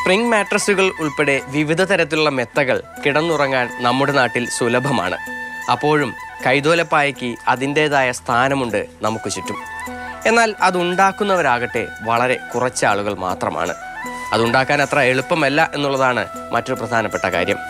Spring മാട്രസുകൾ ഉൾപ്പെടെ വിവിധ തരത്തിലുള്ള മെത്തകൾ കിടന്നുറങ്ങാൻ നമ്മുടെ നാട്ടിൽ സുലഭമാണ് അപ്പോഴും കൈതോലപ്പായയ്ക്ക് അതിൻ്റെതായ സ്ഥാനമുണ്ട് നമുക്ക് ചുറ്റും എന്നാൽ അതുണ്ടാക്കുന്നവരാകട്ടെ വളരെ കുറച്ച് ആളുകൾ മാത്രമാണ് അതുണ്ടാക്കാൻ അത്ര എളുപ്പമല്ല എന്നുള്ളതാണ് മറ്റൊരു പ്രധാനപ്പെട്ട കാര്യം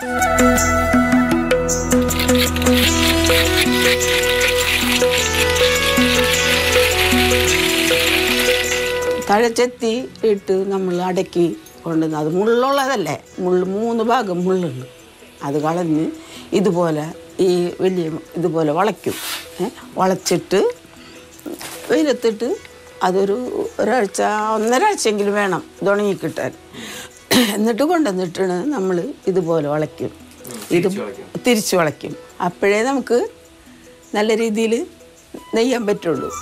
തഴച്ചെത്തി ഇട്ട് നമ്മൾ അടക്കി കൊണ്ടുവന്ന് അത് മുള്ളുള്ളതല്ലേ മുള്ള് മൂന്ന് ഭാഗം മുള്ളുണ്ട് അത് കളഞ്ഞ് ഇതുപോലെ ഈ വലിയ ഇതുപോലെ വളയ്ക്കും ഏ, വളച്ചിട്ട് വെയിലത്തിട്ട് അതൊരു ഒരാഴ്ച ഒന്നരാഴ്ചയെങ്കിലും വേണം ഇത് ഉണങ്ങിക്കിട്ടാൻ എന്നിട്ട് കൊണ്ടുവന്നിട്ടാണ് നമ്മൾ ഇതുപോലെ വളയ്ക്കും ഇത് തിരിച്ചു വളയ്ക്കും അപ്പോഴേ നമുക്ക് നല്ല രീതിയിൽ നെയ്യാൻ പറ്റുള്ളൂ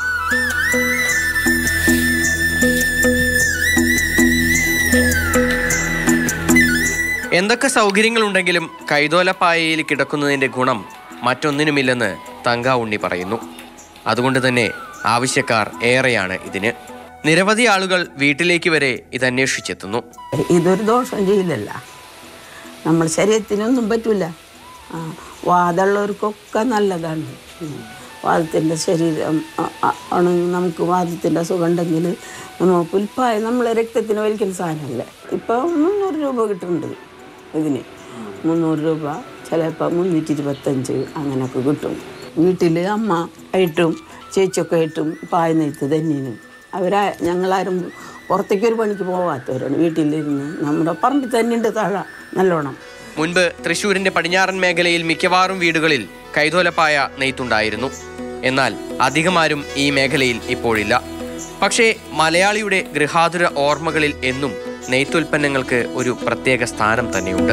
എന്തൊക്കെ സൗകര്യങ്ങളുണ്ടെങ്കിലും കൈതോലപ്പായയിൽ കിടക്കുന്നതിൻ്റെ ഗുണം മറ്റൊന്നിനുമില്ലെന്ന് തങ്ക ഉണ്ണി പറയുന്നു അതുകൊണ്ട് തന്നെ ആവശ്യക്കാർ ഏറെയാണ് ഇതിന് നിരവധി ആളുകൾ വീട്ടിലേക്ക് വരെ ഇത് അന്വേഷിച്ചെത്തുന്നു ഇതൊരു ദോഷം ചെയ്യില്ലല്ല നമ്മൾ ശരീരത്തിനൊന്നും പറ്റില്ല ആ, വാദമുള്ളവർക്കൊക്കെ നല്ലതാണ് ഉം. വാദത്തിൻ്റെ ശരീരം ആ- ആ- ആണ് നമുക്ക് വാദത്തിൻ്റെ സുഖം ഉണ്ടെങ്കിൽ നമ്മൾ പുൽപ്പായ നമ്മളെ രക്തത്തിന് വലിക്കുന്ന സാധനമല്ലേ ഇപ്പോൾ മുന്നൂറ് രൂപ കിട്ടുന്നുണ്ട് ഇതിന് മുന്നൂറ് രൂപ ചിലപ്പോൾ മുന്നൂറ്റി ഇരുപത്തഞ്ച് അങ്ങനെയൊക്കെ കിട്ടും വീട്ടിൽ അമ്മ ആയിട്ടും ചേച്ചിയൊക്കെ ആയിട്ടും പായ നെയ്ത്ത് തന്നെയാണ് അവരാ ഞങ്ങളാരും പുറത്തേക്ക് ഒരു പണിക്ക് പോവാത്തവരാണ് വീട്ടിലിരുന്ന് നമ്മുടെ പറമ്പിൽ തന്നെയുണ്ട് താഴെ നല്ലോണം മുൻപ് തൃശൂരിന്റെ പടിഞ്ഞാറൻ മേഖലയിൽ മിക്കവാറും വീടുകളിൽ കൈതോലപ്പായ നെയ്ത്തുണ്ടായിരുന്നു എന്നാൽ അധികമാരും ഈ മേഖലയിൽ ഇപ്പോഴില്ല പക്ഷേ മലയാളിയുടെ ഗൃഹാതുര ഓർമ്മകളിൽ എന്നും നെയ്ത്തുൽപ്പന്നങ്ങൾക്ക് ഒരു പ്രത്യേക സ്ഥാനം തന്നെയുണ്ട്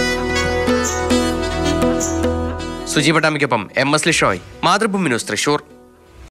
സുജി പട്ടാമിക്കൊപ്പം M S Lishoy Mathrubhumi news Thrissur